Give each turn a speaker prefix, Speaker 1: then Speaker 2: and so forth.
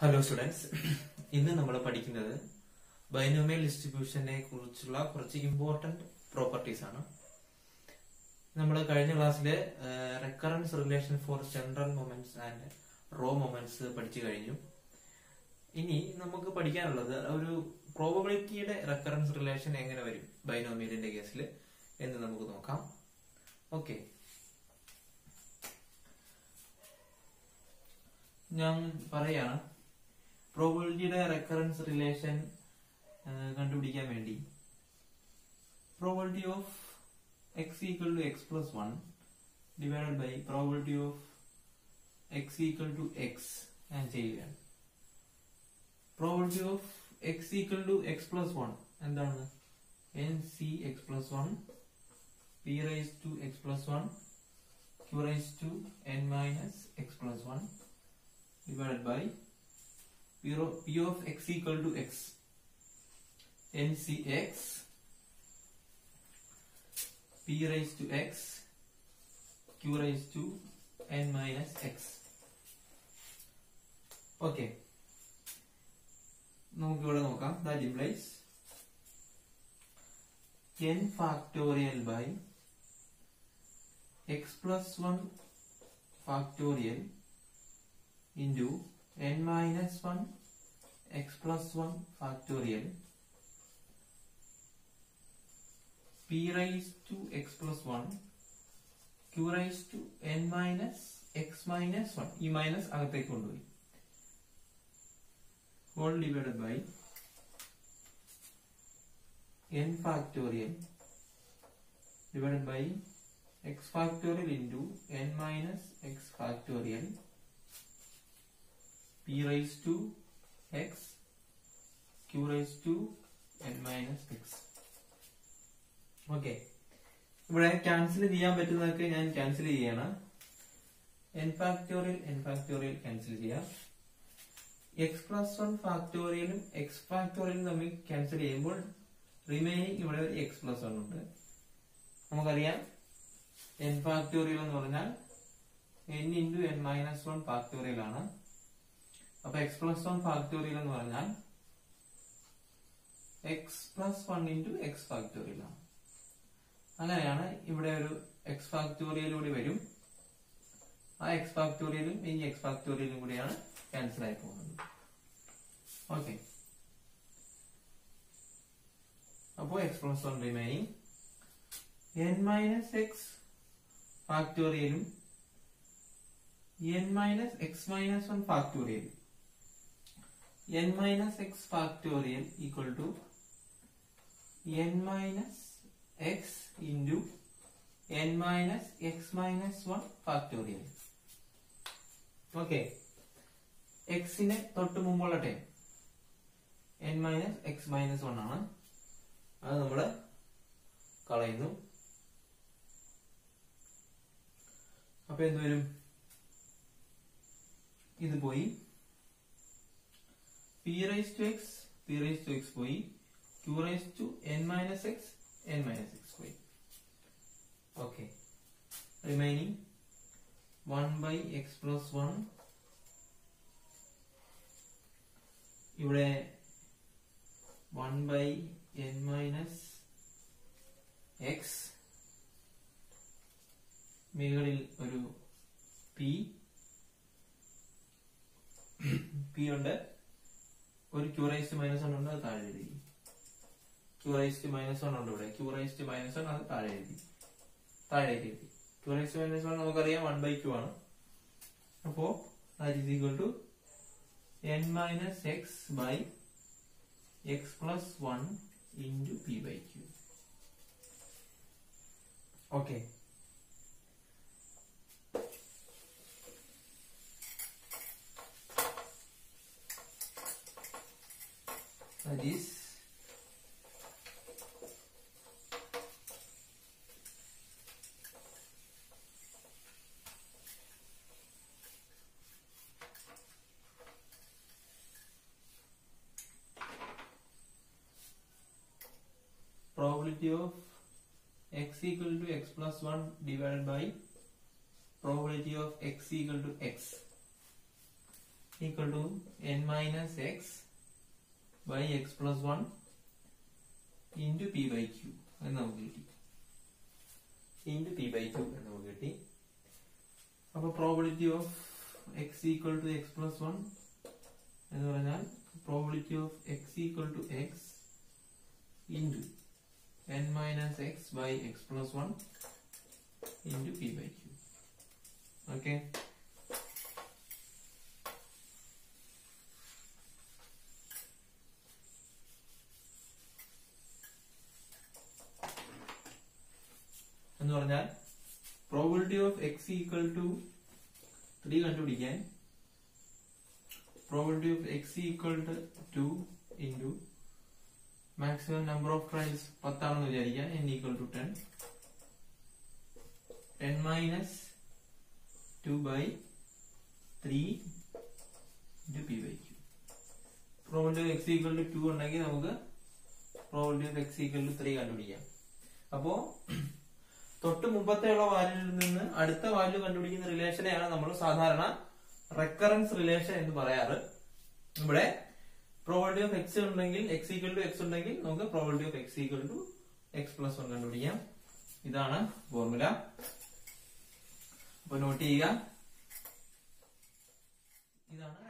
Speaker 1: hello students ഇന്ന് നമ്മൾ പഠിക്കുന്നത് ബൈനോമിയൽ ഡിസ്ട്രിബ്യൂഷനെ കുറിച്ചുള്ള കുറച്ച് ഇമ്പോർട്ടന്റ് പ്രോപ്പർട്ടീസ് ആണ് നമ്മൾ കഴിഞ്ഞ ക്ലാസ്സിലെ recurrence relation for central moments and raw moments പഠിച്ചു കഴിഞ്ഞു ഇനി നമുക്ക് പഠിക്കാനുള്ളത് ഒരു പ്രോബബിലിറ്റിയുടെ റെക്കറൻസ് റിലേഷൻ എങ്ങനെ വരും ബൈനോമിയലിന്റെ കേസിൽ എന്ന് നമുക്ക് നോക്കാം ഓക്കെ ഞാൻ പറയാണ് പ്രോബിലിറ്റിയുടെ റെക്കറൻസ് റിലേഷൻ കണ്ടുപിടിക്കാൻ വേണ്ടി probability of X equal to X plus one divided by probability of X equal to x ഞാൻ ചെയ്യുകയാണ് probability of X equal to X plus one എന്താണ് n C x plus one p raise to X plus one q raise to n minus x plus one divided by p of, p of x equal to x ncx p raised to x q raised to n minus x okay നമുക്ക് ഇവിടെ നോക്കാം that implies n factorial by x plus one factorial into n minus 1 x plus 1 factorial p raised to x plus 1 q raised to n minus x minus 1 ഈ minus അകത്തേക്ക് കൊണ്ടുപോയി whole divided by n factorial divided by x factorial into n minus x factorial p raised to x q raised to n minus x okay ഇവിടെ cancel ചെയ്യാൻ പറ്റുന്നതൊക്കെ ഞാൻ cancel ചെയ്യാണ് n factorial n factorial cancel ചെയ്യാം x plus one ഫാക്ടോറിയലും x ഫാക്ടോറിയലും തമ്മിൽ ക്യാൻസൽ ചെയ്യുമ്പോൾ റിമൈനിങ് ഇവിടെ ഒരു എക്സ് പ്ലസ് വൺ ഉണ്ട് നമുക്കറിയാം എൻ ഫാക്ടോറിയൽ എന്ന് പറഞ്ഞാൽ n into n minus one factorial ആണ് അപ്പൊ എക്സ് പ്ലസ് വൺ ഫാക്ടോറിയൽ എന്ന് പറഞ്ഞാൽ x plus one into x factorial ആണ് അങ്ങനെയാണ് ഇവിടെ ഒരു എക്സ് ഫാക്ടോറിയൽ കൂടി വരും ആ എക്സ് ഫാക്ടോറിയലും ഈ എക്സ് ഫാക്ടോറിയലും കൂടിയാണ് ക്യാൻസൽ ആയി പോകുന്നത് ഓക്കെ അപ്പോ x plus one remaining n minus x ഫാക്ടോറിയലും n minus x minus one ഫാക്ടോറിയലും n minus x factorial equal to n minus x into n minus x minus 1 factorial okay എക്സിന് തൊട്ട് മുമ്പുള്ള time n minus x minus one ആണ് അത് നമ്മൾ കളയുന്നു അപ്പൊ എന്ത് വരും ഇത് പോയി p raised to x p raised to x പോയി q raised to n minus x n minus x പോയി okay remaining 1 by x plus 1 ഇവിടെ 1 by n minus x മുകളിൽ ഒരു p p ഉണ്ട് ഒരു ക്യൂറൈസ്റ്റ് മൈനസ് വൺ ഉണ്ട് അത് താഴെ എഴുതി ക്യൂറൈസ്റ്റ് മൈനസ് വൺ ഉണ്ട് ഇവിടെ ക്യൂറൈസ്റ്റ് മൈനസ് വൺ അത് താഴെ എഴുതി താഴെ എഴുതി ക്യൂറൈസ്റ്റ് മൈനസ് വൺ നമുക്കറിയാം വൺ ബൈ ക്യൂ ആണ് അപ്പോ that is equal to n minus x by x plus one into p by q okay that is probability of x equal to x plus 1 divided by probability of x equal to x equal to n minus x by x plus one into p by q എന്ന് നമുക്ക് കിട്ടി into p by q എന്ന് നമുക്ക് കിട്ടി അപ്പൊ probability of X equal to X plus one എന്ന് പറഞ്ഞാൽ probability of X equal to x into n minus x by x plus one into p by q okay എന്ന് പറഞ്ഞാൽ probability of X equal to three കണ്ടുപിടിക്കാൻ probability of X equal to two into maximum number of trials പത്താണെന്ന് വിചാരിക്കാം n equal to ten ten minus two by three into p by q probability of X equal to two ഉണ്ടെങ്കിൽ നമുക്ക് probability of X equal to three കണ്ടുപിടിക്കാം അപ്പോ തൊട്ട് മുമ്പത്തെയുള്ള വാല്യൂവിൽ നിന്ന് അടുത്ത value കണ്ടുപിടിക്കുന്ന റിലേഷനെയാണ് നമ്മൾ സാധാരണ റെക്കറൻസ് റിലേഷൻ എന്ന് പറയാറ് ഇവിടെ പ്രോബിലിറ്റി ഓഫ് എക്സ് ഉണ്ടെങ്കിൽ എക്സ് ഈക്വൽ ടു എക്സ് ഉണ്ടെങ്കിൽ നമുക്ക് probability of X equal to X plus one കണ്ടുപിടിക്കാം ഇതാണ് ഫോർമുല അപ്പൊ നോട്ട് ചെയ്യുക ഇതാണ്